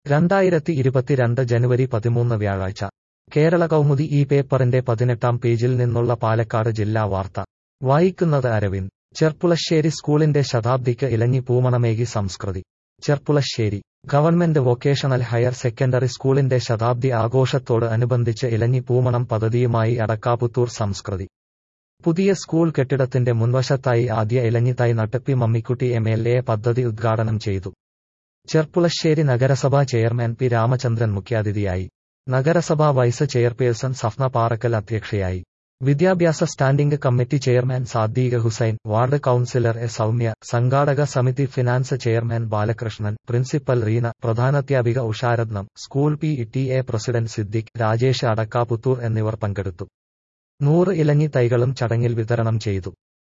രണ്ടായിരത്തി ഇരുപത്തിരണ്ട് ജനുവരി പതിമൂന്ന് വ്യാഴാഴ്ച കേരള കൗമുദി ഈ പേപ്പറിന്റെ പതിനെട്ടാം പേജിൽ നിന്നുള്ള പാലക്കാട് ജില്ലാ വാർത്ത വായിക്കുന്നത് അരവിന്ദ് ചെർപ്പുളശ്ശേരി സ്കൂളിന്റെ ശതാബ്ദിക്ക് ഇലഞ്ഞി പൂമണമേകി സംസ്കൃതി Cherpulassery government vocational higher secondary സ്കൂളിന്റെ ശതാബ്ദി ആഘോഷത്തോട് അനുബന്ധിച്ച് ഇലഞ്ഞി പൂമണം പദ്ധതിയുമായി അടക്കാപുത്തൂർ സംസ്കൃതി പുതിയ സ്കൂൾ കെട്ടിടത്തിന്റെ മുൻവശത്തായി ആദ്യ ഇലഞ്ഞി തൈ നട്ടപ്പി മമ്മിക്കുട്ടി എം എൽ എ പദ്ധതി ഉദ്ഘാടനം ചെയ്തു ചെർപ്പുളശ്ശേരി നഗരസഭാ ചെയർമാൻ പി രാമചന്ദ്രൻ മുഖ്യാതിഥിയായി നഗരസഭാ വൈസ് ചെയർപേഴ്സൺ സഫ്ന പാറക്കൽ അധ്യക്ഷയായി വിദ്യാഭ്യാസ standing committee chairman Sadiq Hussain ward councillor A Soumya സംഘാടക സമിതി finance chairman Balakrishnan principal Reena പ്രധാനാധ്യാപിക Usharathnam school P T A president Siddique Rajesh Adakkaputhur എന്നിവർ പങ്കെടുത്തു നൂറ് ഇലഞ്ഞി തൈകളും ചടങ്ങിൽ വിതരണം ചെയ്തു